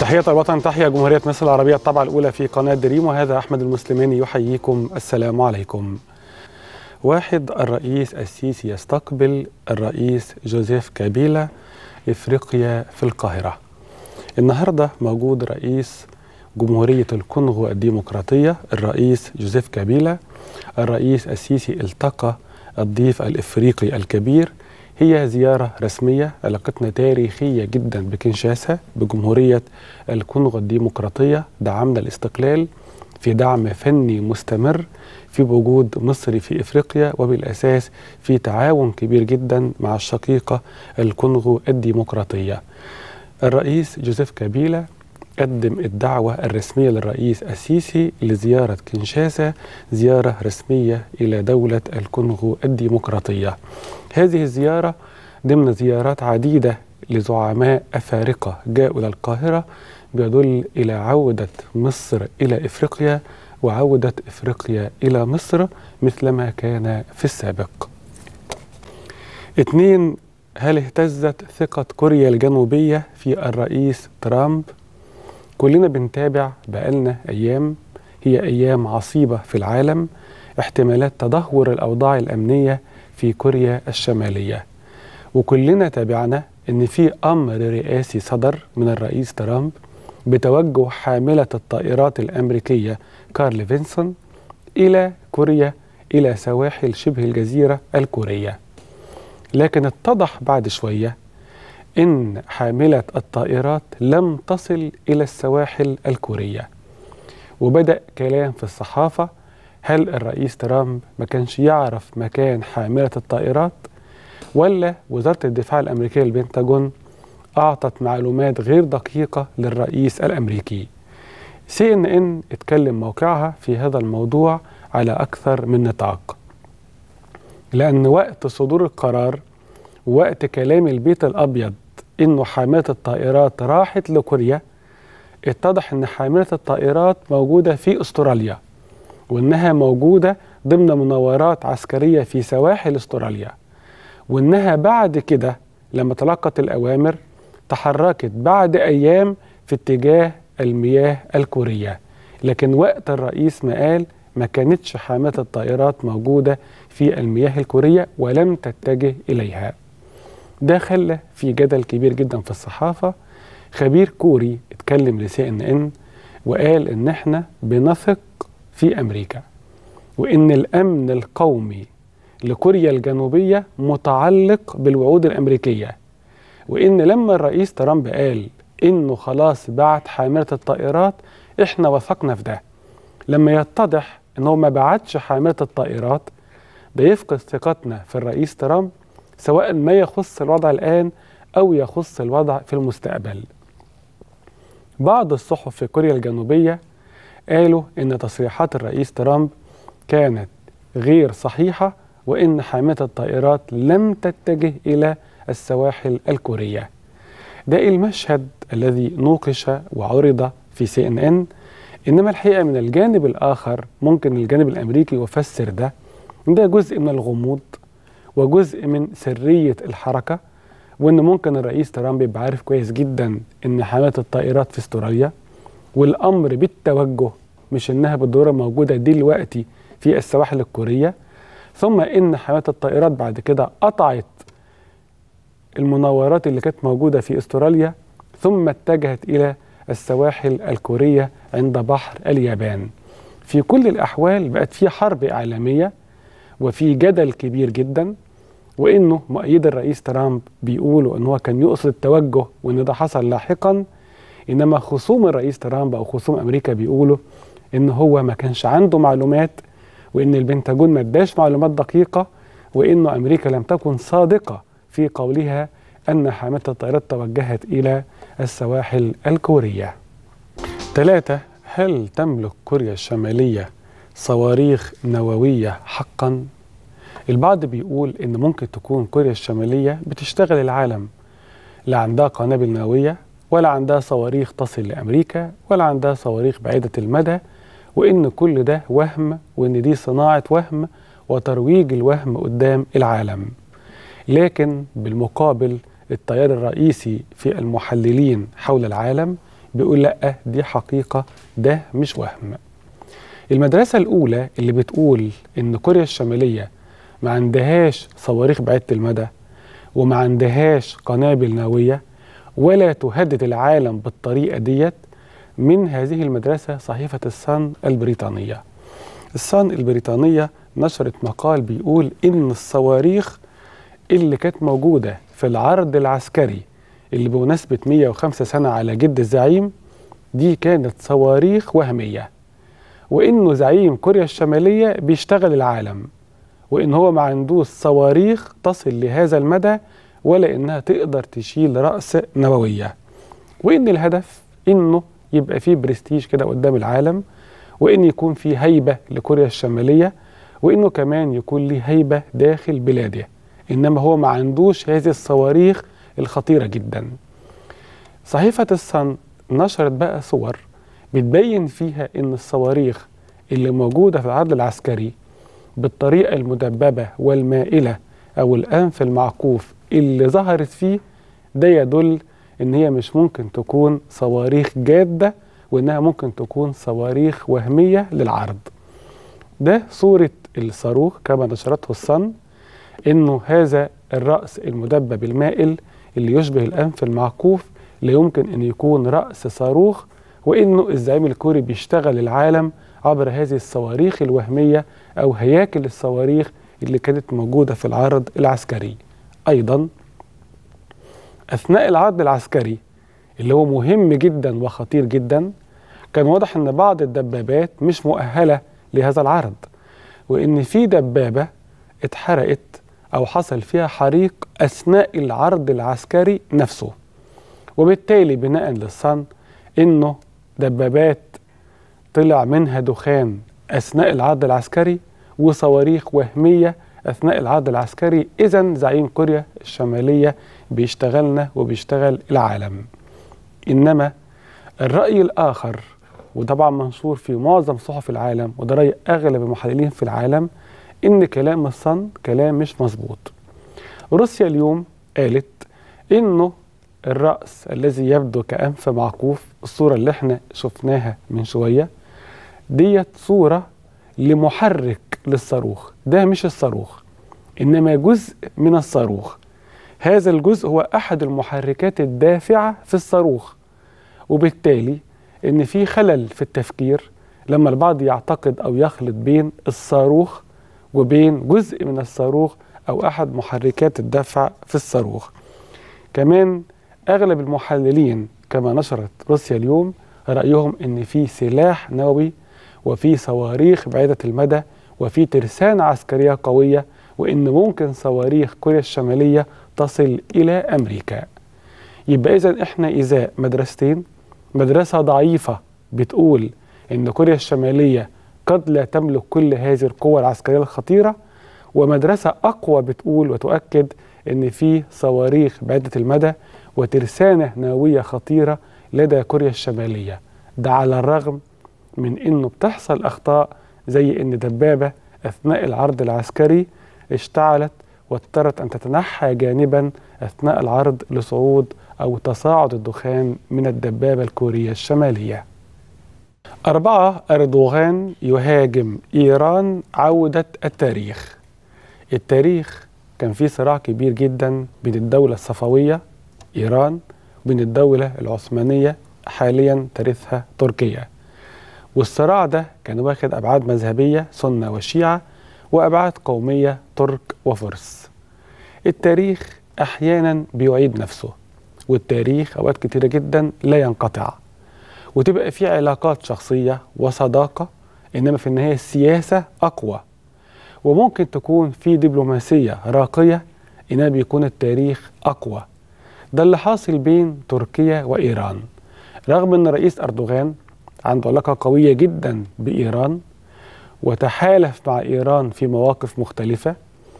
تحية الوطن تحيا جمهورية مصر العربية الطبعة الأولى في قناة دريم وهذا أحمد المسلماني يحييكم السلام عليكم واحد الرئيس السيسي يستقبل الرئيس جوزيف كابيلا إفريقيا في القاهرة النهاردة موجود رئيس جمهورية الكونغو الديمقراطية الرئيس جوزيف كابيلا الرئيس السيسي التقى الضيف الإفريقي الكبير هي زيارة رسمية علاقتنا تاريخية جدا بكنشاسا بجمهورية الكونغو الديمقراطية دعمنا الاستقلال في دعم فني مستمر في وجود مصري في افريقيا وبالاساس في تعاون كبير جدا مع الشقيقه الكونغو الديمقراطيه. الرئيس جوزيف كابيلا قدم الدعوة الرسمية للرئيس السيسي لزيارة كنشاسا زيارة رسمية إلى دولة الكونغو الديمقراطية هذه الزيارة ضمن زيارات عديدة لزعماء أفارقة جاءوا إلى القاهرة بيدل إلى عودة مصر إلى إفريقيا وعودة إفريقيا إلى مصر مثلما كان في السابق اثنين هل اهتزت ثقة كوريا الجنوبية في الرئيس ترامب؟ كلنا بنتابع بقالنا أيام هي أيام عصيبة في العالم احتمالات تدهور الأوضاع الأمنية في كوريا الشمالية وكلنا تابعنا أن في أمر رئاسي صدر من الرئيس ترامب بتوجه حاملة الطائرات الأمريكية كارل فينسون إلى كوريا إلى سواحل شبه الجزيرة الكورية لكن اتضح بعد شوية إن حاملة الطائرات لم تصل إلى السواحل الكورية وبدأ كلام في الصحافة هل الرئيس ترامب ما كانش يعرف مكان حاملة الطائرات ولا وزارة الدفاع الأمريكية البنتاجون أعطت معلومات غير دقيقة للرئيس الأمريكي سي ان ان اتكلم موقعها في هذا الموضوع على أكثر من نطاق لأن وقت صدور القرار وقت كلام البيت الأبيض إنه حاملة الطائرات راحت لكوريا اتضح إن حاملة الطائرات موجودة في أستراليا وإنها موجودة ضمن مناورات عسكرية في سواحل أستراليا وإنها بعد كده لما تلقت الأوامر تحركت بعد أيام في اتجاه المياه الكورية لكن وقت الرئيس ما قال ما كانتش حاملة الطائرات موجودة في المياه الكورية ولم تتجه إليها ده خلى في جدل كبير جدا في الصحافة خبير كوري اتكلم لسي ان ان وقال ان احنا بنثق في امريكا وان الامن القومي لكوريا الجنوبية متعلق بالوعود الامريكية وان لما الرئيس ترامب قال انه خلاص بعت حاملة الطائرات احنا وثقنا في ده لما يتضح انه ما بعتش حاملة الطائرات بيفقد ثقتنا في الرئيس ترامب سواء ما يخص الوضع الآن أو يخص الوضع في المستقبل بعض الصحف في كوريا الجنوبية قالوا إن تصريحات الرئيس ترامب كانت غير صحيحة وإن حاملة الطائرات لم تتجه إلى السواحل الكورية ده المشهد الذي نوقش وعرض في سي ان ان انما الحقيقه من الجانب الاخر ممكن الجانب الامريكي يفسر ده ده جزء من الغموض وجزء من سرية الحركة وإن ممكن الرئيس ترامب يبقى عارف كويس جدا إن حاملة الطائرات في استراليا والأمر بالتوجه مش إنها بالضرورة موجودة دلوقتي في السواحل الكورية ثم إن حاملة الطائرات بعد كده قطعت المناورات اللي كانت موجودة في استراليا ثم اتجهت إلى السواحل الكورية عند بحر اليابان في كل الأحوال بقت في حرب إعلامية وفي جدل كبير جدا وانه مؤيد الرئيس ترامب بيقولوا ان هو كان يقصد التوجه وان ده حصل لاحقا انما خصوم الرئيس ترامب او خصوم امريكا بيقولوا ان هو ما كانش عنده معلومات وان البنتاجون ما اداش معلومات دقيقه وانه امريكا لم تكن صادقه في قولها ان حامله الطائرات توجهت الى السواحل الكوريه. ثلاثه هل تملك كوريا الشماليه صواريخ نوويه حقا؟ البعض بيقول ان ممكن تكون كوريا الشماليه بتشتغل العالم لا عندها قنابل نوويه ولا عندها صواريخ تصل لامريكا ولا عندها صواريخ بعيده المدى وان كل ده وهم وان دي صناعه وهم وترويج الوهم قدام العالم لكن بالمقابل التيار الرئيسي في المحللين حول العالم بيقول لا دي حقيقة ده مش وهم المدرسة الأولى اللي بتقول إن كوريا الشمالية ما عندهاش صواريخ بعيدة المدى وما عندهاش قنابل نووية ولا تهدد العالم بالطريقة ديت من هذه المدرسة صحيفة الصن البريطانية الصن البريطانية نشرت مقال بيقول إن الصواريخ اللي كانت موجودة في العرض العسكري اللي بمناسبة 105 سنة على جد الزعيم دي كانت صواريخ وهمية وإنه زعيم كوريا الشمالية بيشتغل العالم وإن هو ما عندوش صواريخ تصل لهذا المدى ولا إنها تقدر تشيل رأس نووية وإن الهدف إنه يبقى فيه برستيج كده قدام العالم وإن يكون فيه هيبة لكوريا الشمالية وإنه كمان يكون ليه هيبة داخل بلاده إنما هو ما عندوش هذه الصواريخ الخطيرة جدا صحيفة الصن نشرت بقى صور بتبين فيها إن الصواريخ اللي موجودة في العرض العسكري بالطريقة المدببة والمائلة أو الأنف المعكوف اللي ظهرت فيه ده يدل إن هي مش ممكن تكون صواريخ جادة وإنها ممكن تكون صواريخ وهمية للعرض ده صورة الصاروخ كما نشرته الصن إنه هذا الرأس المدبب المائل اللي يشبه الأنف المعكوف لا يمكن أن يكون رأس صاروخ وإنه الزعيم الكوري بيشتغل العالم عبر هذه الصواريخ الوهمية أو هياكل الصواريخ اللي كانت موجودة في العرض العسكري أيضا أثناء العرض العسكري اللي هو مهم جدا وخطير جدا كان واضح أن بعض الدبابات مش مؤهلة لهذا العرض وإن في دبابة اتحرقت أو حصل فيها حريق أثناء العرض العسكري نفسه وبالتالي بناء للصن إنه دبابات طلع منها دخان أثناء العرض العسكري وصواريخ وهمية أثناء العرض العسكري إذا زعيم كوريا الشمالية بيشتغلنا وبيشتغل العالم إنما الرأي الآخر وطبعا منشور في معظم صحف العالم وده رأي أغلب المحللين في العالم إن كلام الصن كلام مش مظبوط روسيا اليوم قالت إنه الرأس الذي يبدو كأنف معكوف الصورة اللي احنا شفناها من شوية ديت صورة لمحرك للصاروخ ده مش الصاروخ إنما جزء من الصاروخ هذا الجزء هو أحد المحركات الدافعة في الصاروخ وبالتالي إن في خلل في التفكير لما البعض يعتقد أو يخلط بين الصاروخ وبين جزء من الصاروخ أو أحد محركات الدفع في الصاروخ كمان أغلب المحللين كما نشرت روسيا اليوم رأيهم أن في سلاح نووي وفي صواريخ بعيدة المدى وفي ترسانة عسكرية قوية وأن ممكن صواريخ كوريا الشمالية تصل إلى أمريكا يبقى إذا إحنا إزاء مدرستين مدرسة ضعيفة بتقول أن كوريا الشمالية قد لا تملك كل هذه القوة العسكرية الخطيرة ومدرسة أقوى بتقول وتؤكد أن في صواريخ بعيدة المدى وترسانة نووية خطيرة لدى كوريا الشمالية ده على الرغم من أنه بتحصل أخطاء زي أن دبابة أثناء العرض العسكري اشتعلت واضطرت أن تتنحى جانبا أثناء العرض لصعود أو تصاعد الدخان من الدبابة الكورية الشمالية أربعة أردوغان يهاجم إيران عودة التاريخ التاريخ كان فيه صراع كبير جدا بين الدولة الصفوية إيران وبين الدولة العثمانية حاليا ترثها تركيا والصراع ده كان واخد أبعاد مذهبية سنة وشيعة وأبعاد قومية ترك وفرس التاريخ أحيانا بيعيد نفسه والتاريخ أوقات كتيرة جدا لا ينقطع وتبقى في علاقات شخصية وصداقة إنما في النهاية السياسة أقوى وممكن تكون في دبلوماسية راقية إنما بيكون التاريخ أقوى ده اللي حاصل بين تركيا وإيران رغم أن رئيس أردوغان عنده علاقة قوية جدا بإيران وتحالف مع إيران في مواقف مختلفة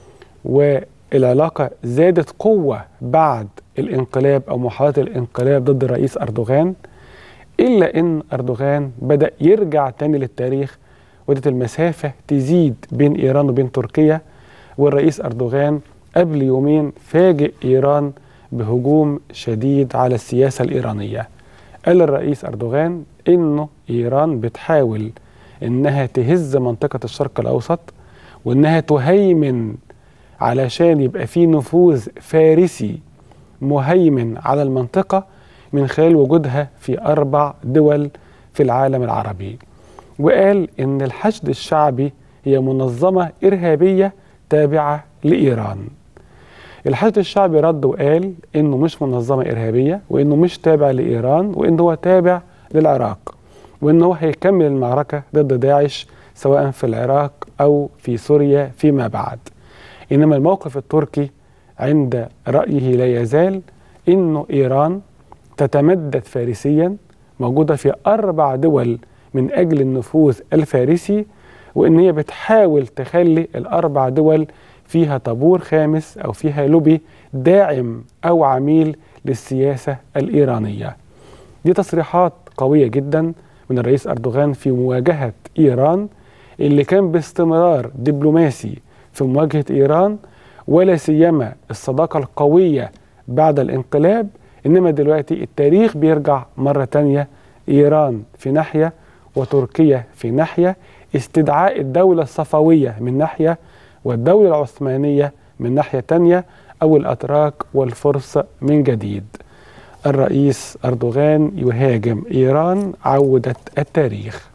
والعلاقة زادت قوة بعد الانقلاب أو محاولة الانقلاب ضد الرئيس أردوغان إلا أن أردوغان بدأ يرجع تاني للتاريخ وبدأت المسافة تزيد بين إيران وبين تركيا والرئيس أردوغان قبل يومين فاجئ إيران بهجوم شديد على السياسة الإيرانية قال الرئيس أردوغان إنه إيران بتحاول إنها تهز منطقة الشرق الأوسط وإنها تهيمن علشان يبقى في نفوذ فارسي مهيمن على المنطقة من خلال وجودها في أربع دول في العالم العربي وقال إن الحشد الشعبي هي منظمة إرهابية تابعة لإيران الحشد الشعبي رد وقال إنه مش منظمة إرهابية وإنه مش تابع لإيران وإنه هو تابع للعراق وإنه هو هيكمل المعركة ضد داعش سواء في العراق أو في سوريا فيما بعد إنما الموقف التركي عند رأيه لا يزال إنه إيران تتمدد فارسيا موجودة في أربع دول من أجل النفوذ الفارسي وإن هي بتحاول تخلي الأربع دول فيها طابور خامس أو فيها لوبي داعم أو عميل للسياسة الإيرانية دي تصريحات قوية جدا من الرئيس أردوغان في مواجهة إيران اللي كان باستمرار دبلوماسي في مواجهة إيران ولا سيما الصداقة القوية بعد الانقلاب إنما دلوقتي التاريخ بيرجع مرة تانية إيران في ناحية وتركيا في ناحية استدعاء الدولة الصفوية من ناحية والدولة العثمانية من ناحية تانية أو الأتراك والفرس من جديد الرئيس أردوغان يهاجم إيران عودة التاريخ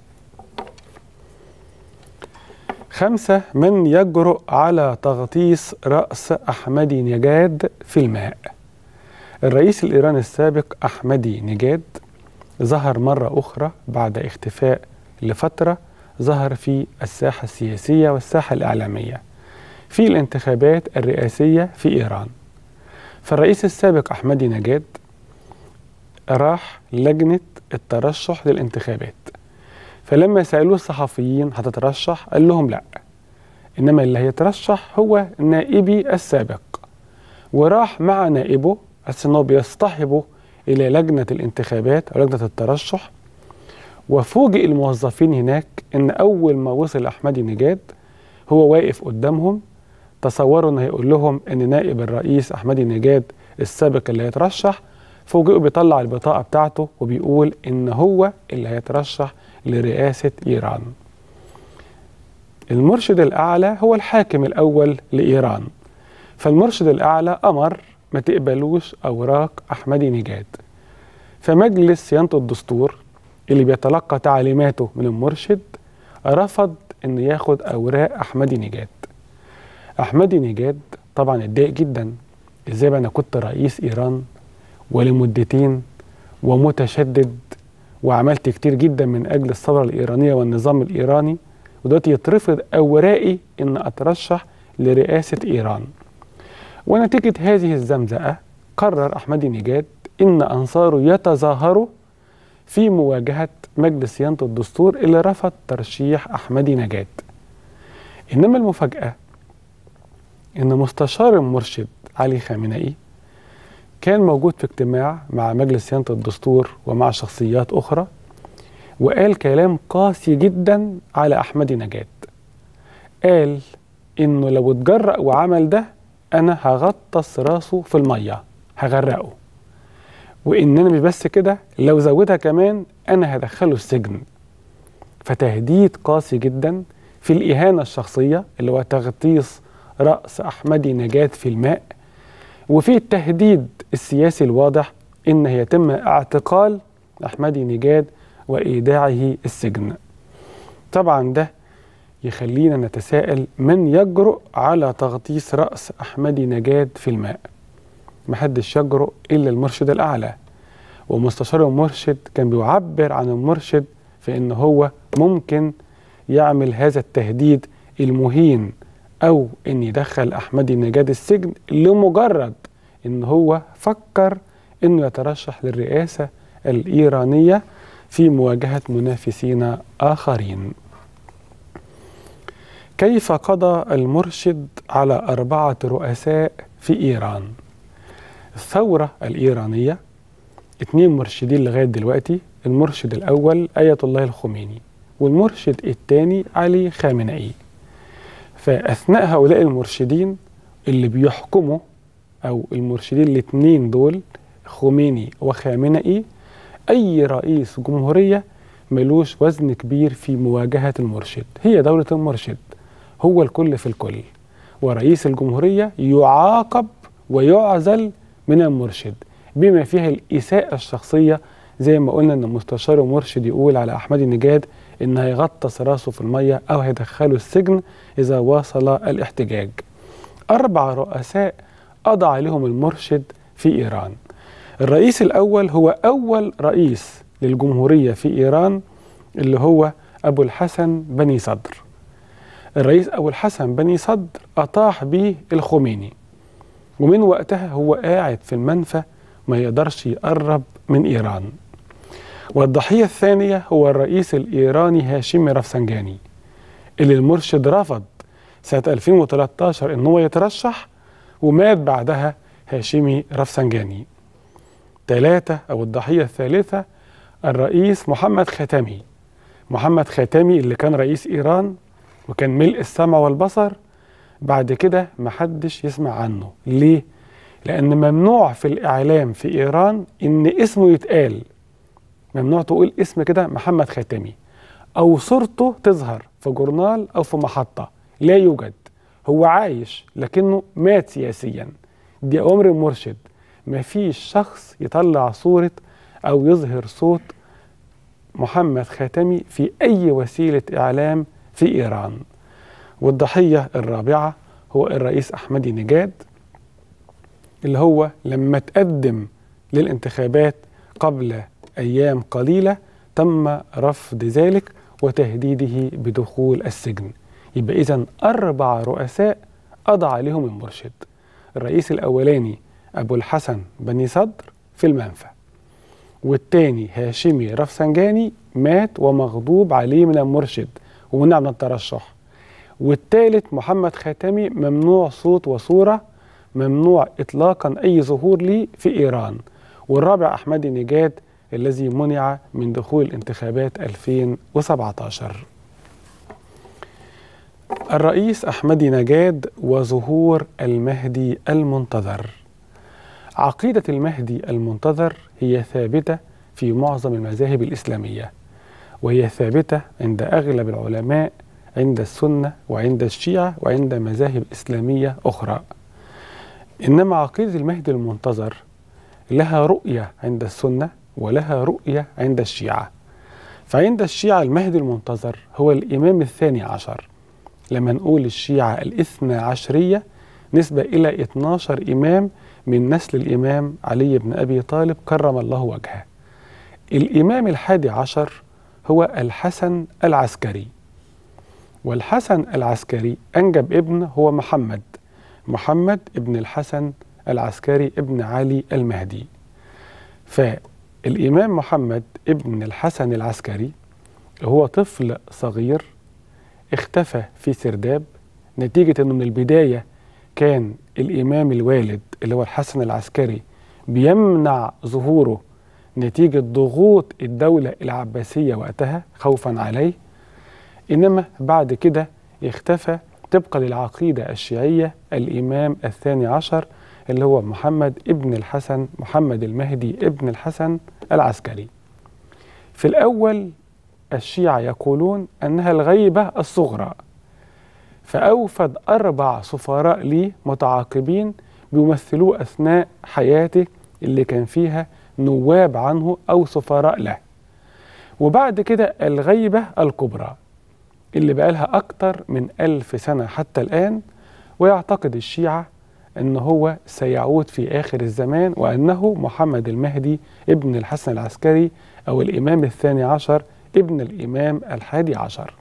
خمسة من يجرؤ على تغطيس رأس أحمدي نجاد في الماء الرئيس الإيراني السابق أحمدي نجاد ظهر مرة أخرى بعد اختفاء لفترة ظهر في الساحة السياسية والساحة الإعلامية في الانتخابات الرئاسية في إيران فالرئيس السابق أحمدي نجاد راح لجنة الترشح للانتخابات فلما سألوه الصحفيين هتترشح قال لهم لا إنما اللي هيترشح هو نائبي السابق وراح مع نائبه أساس إنه بيصطحبه إلى لجنة الانتخابات أو لجنة الترشح وفوجئ الموظفين هناك إن أول ما وصل أحمدي نجاد هو واقف قدامهم تصوروا إنه هيقول لهم إن نائب الرئيس أحمدي نجاد السابق اللي هيترشح فوجئوا بيطلع البطاقة بتاعته وبيقول إن هو اللي هيترشح لرئاسة إيران المرشد الأعلى هو الحاكم الأول لإيران فالمرشد الأعلى أمر ما تقبلوش أوراق أحمدي نجاد فمجلس صيانة الدستور اللي بيتلقى تعليماته من المرشد رفض انه ياخد اوراق احمدي نجاد احمدي نجاد طبعا اتضايق جدا ازاي بقى انا كنت رئيس ايران ولمدتين ومتشدد وعملت كتير جدا من اجل الثوره الايرانيه والنظام الايراني ودلوقتي يترفض اوراقي ان اترشح لرئاسه ايران ونتيجه هذه الزمزقه قرر احمدي نجاد ان انصاره يتظاهروا في مواجهة مجلس صيانة الدستور اللي رفض ترشيح أحمدي نجاد إنما المفاجأة إن مستشار المرشد علي خامنئي كان موجود في اجتماع مع مجلس صيانة الدستور ومع شخصيات أخرى وقال كلام قاسي جدا على أحمدي نجاد قال إنه لو اتجرأ وعمل ده أنا هغطس راسه في المية هغرقه وان انا مش بس كده لو زودها كمان انا هدخله السجن فتهديد قاسي جدا في الاهانه الشخصيه اللي هو تغطيس راس احمدي نجاد في الماء وفي التهديد السياسي الواضح ان يتم اعتقال احمدي نجاد وايداعه السجن طبعا ده يخلينا نتساءل من يجرؤ على تغطيس راس احمدي نجاد في الماء محدش يجرؤ إلا المرشد الأعلى ومستشار المرشد كان بيعبر عن المرشد في إن هو ممكن يعمل هذا التهديد المهين أو إن يدخل أحمدي نجاد السجن لمجرد إن هو فكر إنه يترشح للرئاسة الإيرانية في مواجهة منافسين آخرين كيف قضى المرشد على أربعة رؤساء في إيران؟ الثورة الإيرانية اتنين مرشدين لغاية دلوقتي المرشد الأول آية الله الخميني والمرشد الثاني علي خامنئي فأثناء هؤلاء المرشدين اللي بيحكموا أو المرشدين الاثنين دول خميني وخامنئي أي رئيس جمهورية ملوش وزن كبير في مواجهة المرشد هي دولة المرشد هو الكل في الكل ورئيس الجمهورية يعاقب ويعزل من المرشد بما فيها الإساءة الشخصية زي ما قلنا ان مستشار المرشد يقول على احمد النجاد ان هيغطس راسه في الميه او هيدخله السجن اذا واصل الاحتجاج. اربع رؤساء قضى عليهم المرشد في ايران. الرئيس الاول هو اول رئيس للجمهوريه في ايران اللي هو ابو الحسن بني صدر. الرئيس ابو الحسن بني صدر اطاح به الخميني. ومن وقتها هو قاعد في المنفى ما يقدرش يقرب من ايران. والضحية الثانية هو الرئيس الإيراني هاشمي رفسنجاني اللي المرشد رفض سنة 2013 إن هو يترشح ومات بعدها هاشمي رفسنجاني ثلاثة أو الضحية الثالثة الرئيس محمد خاتمي محمد خاتمي اللي كان رئيس إيران وكان ملء السمع والبصر بعد كده محدش يسمع عنه ليه؟ لأن ممنوع في الإعلام في إيران إن اسمه يتقال ممنوع تقول اسم كده محمد خاتمي او صورته تظهر في جورنال او في محطه لا يوجد هو عايش لكنه مات سياسيا دي اوامر المرشد مفيش شخص يطلع صوره او يظهر صوت محمد خاتمي في اي وسيله اعلام في ايران والضحيه الرابعه هو الرئيس احمدي نجاد اللي هو لما تقدم للانتخابات قبل أيام قليلة تم رفض ذلك وتهديده بدخول السجن يبقى إذا أربع رؤساء قضى عليهم المرشد الرئيس الأولاني أبو الحسن بني صدر في المنفى والتاني هاشمي رفسنجاني مات ومغضوب عليه من المرشد ومنع من الترشح والثالث محمد خاتمي ممنوع صوت وصورة ممنوع إطلاقا أي ظهور لي في إيران والرابع أحمدي نجاد الذي منع من دخول انتخابات 2017 الرئيس أحمدي نجاد وظهور المهدي المنتظر عقيدة المهدي المنتظر هي ثابتة في معظم المذاهب الإسلامية وهي ثابتة عند أغلب العلماء عند السنة وعند الشيعة وعند مذاهب إسلامية أخرى إنما عقيدة المهدي المنتظر لها رؤية عند السنة ولها رؤية عند الشيعة فعند الشيعة المهدي المنتظر هو الإمام الثاني عشر لما نقول الشيعة الاثنى عشرية نسبة إلى 12 إمام من نسل الإمام علي بن أبي طالب كرم الله وجهه الإمام الحادي عشر هو الحسن العسكري والحسن العسكري أنجب ابن هو محمد محمد ابن الحسن العسكري ابن علي المهدي فالإمام محمد ابن الحسن العسكري هو طفل صغير اختفى في سرداب نتيجة أنه من البداية كان الإمام الوالد اللي هو الحسن العسكري بيمنع ظهوره نتيجة ضغوط الدولة العباسية وقتها خوفا عليه إنما بعد كده اختفى طبقا للعقيدة الشيعية الإمام الثاني عشر اللي هو محمد ابن الحسن محمد المهدي ابن الحسن العسكري في الأول الشيعة يقولون أنها الغيبة الصغرى فأوفد أربع سفراء ليه متعاقبين بيمثلوه أثناء حياته اللي كان فيها نواب عنه أو سفراء له وبعد كده الغيبة الكبرى اللي بقالها أكتر من ألف سنة حتى الآن ويعتقد الشيعة أنه هو سيعود في آخر الزمان وأنه محمد المهدي ابن الحسن العسكري أو الإمام الثاني عشر ابن الإمام الحادي عشر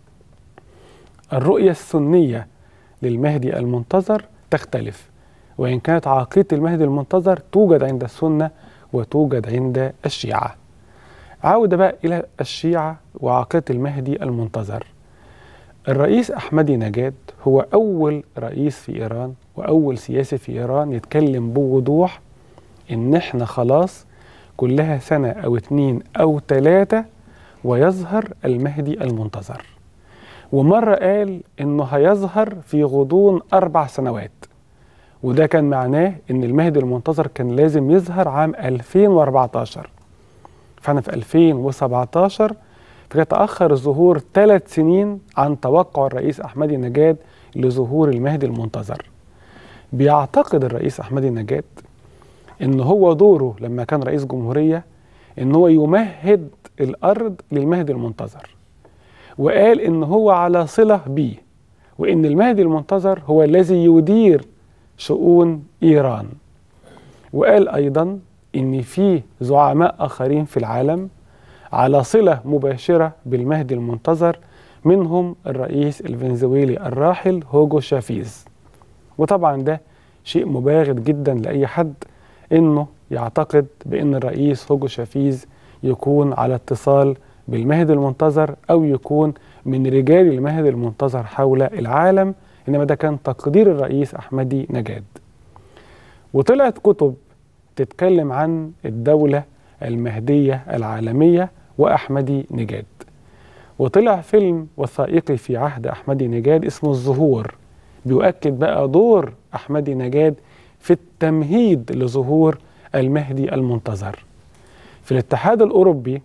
الرؤية السنية للمهدي المنتظر تختلف وإن كانت عقيدة المهدي المنتظر توجد عند السنة وتوجد عند الشيعة عودة بقى إلى الشيعة وعقيدة المهدي المنتظر الرئيس أحمدي نجاد هو أول رئيس في إيران وأول سياسي في إيران يتكلم بوضوح إن إحنا خلاص كلها سنة أو اتنين أو تلاتة ويظهر المهدي المنتظر ومرة قال إنه هيظهر في غضون أربع سنوات وده كان معناه إن المهدي المنتظر كان لازم يظهر عام 2014 فاحنا في 2017 فيتأخر الظهور ثلاث سنين عن توقع الرئيس أحمدي نجاد لظهور المهدي المنتظر بيعتقد الرئيس أحمدي نجاد إن هو دوره لما كان رئيس جمهورية إن هو يمهد الأرض للمهدي المنتظر وقال إن هو على صلة بيه وإن المهدي المنتظر هو الذي يدير شؤون إيران وقال أيضا إن في زعماء آخرين في العالم على صلة مباشرة بالمهدي المنتظر منهم الرئيس الفنزويلي الراحل هوجو شافيز وطبعا ده شيء مباغت جدا لأي حد إنه يعتقد بأن الرئيس هوجو شافيز يكون على اتصال بالمهدي المنتظر أو يكون من رجال المهدي المنتظر حول العالم إنما ده كان تقدير الرئيس أحمدي نجاد وطلعت كتب تتكلم عن الدولة المهدية العالمية وأحمدي نجاد وطلع فيلم وثائقي في عهد أحمدي نجاد اسمه الظهور بيؤكد بقى دور أحمدي نجاد في التمهيد لظهور المهدي المنتظر في الاتحاد الأوروبي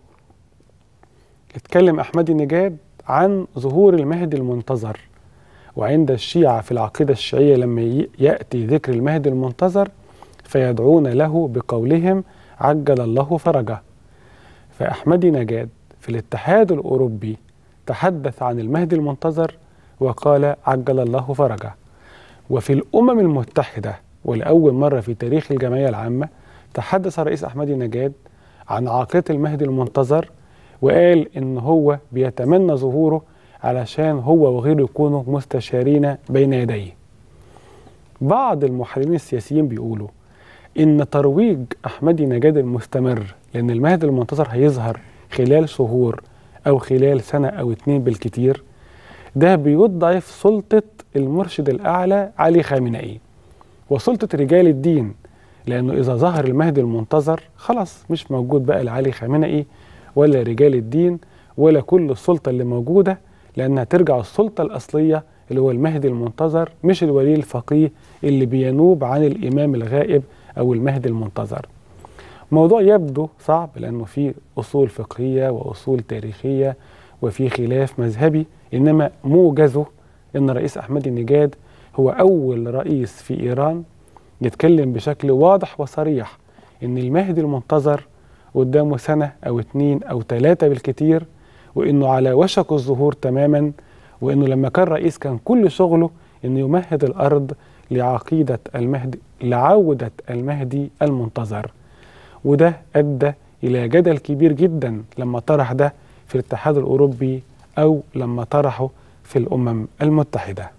اتكلم أحمدي نجاد عن ظهور المهدي المنتظر وعند الشيعة في العقيدة الشيعية لما يأتي ذكر المهدي المنتظر فيدعون له بقولهم عجل الله فرجه فأحمدي نجاد في الاتحاد الأوروبي تحدث عن المهدي المنتظر وقال عجل الله فرجه وفي الأمم المتحدة ولأول مرة في تاريخ الجمعية العامة تحدث الرئيس أحمدي نجاد عن عقيدة المهدي المنتظر وقال إن هو بيتمنى ظهوره علشان هو وغيره يكونوا مستشارين بين يديه بعض المحللين السياسيين بيقولوا إن ترويج أحمدي نجاد المستمر لأن المهدي المنتظر هيظهر خلال شهور أو خلال سنة أو اتنين بالكتير ده بيضعف سلطة المرشد الأعلى علي خامنئي وسلطة رجال الدين لأنه إذا ظهر المهدي المنتظر خلاص مش موجود بقى لعلي خامنئي ولا رجال الدين ولا كل السلطة اللي موجودة لأنها ترجع السلطة الأصلية اللي هو المهدي المنتظر مش الولي الفقيه اللي بينوب عن الإمام الغائب أو المهدي المنتظر موضوع يبدو صعب لأنه في أصول فقهية وأصول تاريخية وفي خلاف مذهبي إنما موجزه إن الرئيس أحمدي نجاد هو أول رئيس في إيران يتكلم بشكل واضح وصريح إن المهدي المنتظر قدامه سنة أو اتنين أو تلاتة بالكتير وإنه على وشك الظهور تماما وإنه لما كان رئيس كان كل شغله إنه يمهد الأرض لعقيدة المهدي لعودة المهدي المنتظر وده أدى إلى جدل كبير جدا لما طرح ده في الاتحاد الأوروبي أو لما طرحه في الأمم المتحدة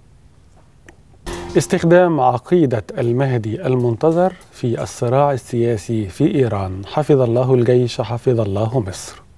استخدام عقيدة المهدي المنتظر في الصراع السياسي في إيران حفظ الله الجيش حفظ الله مصر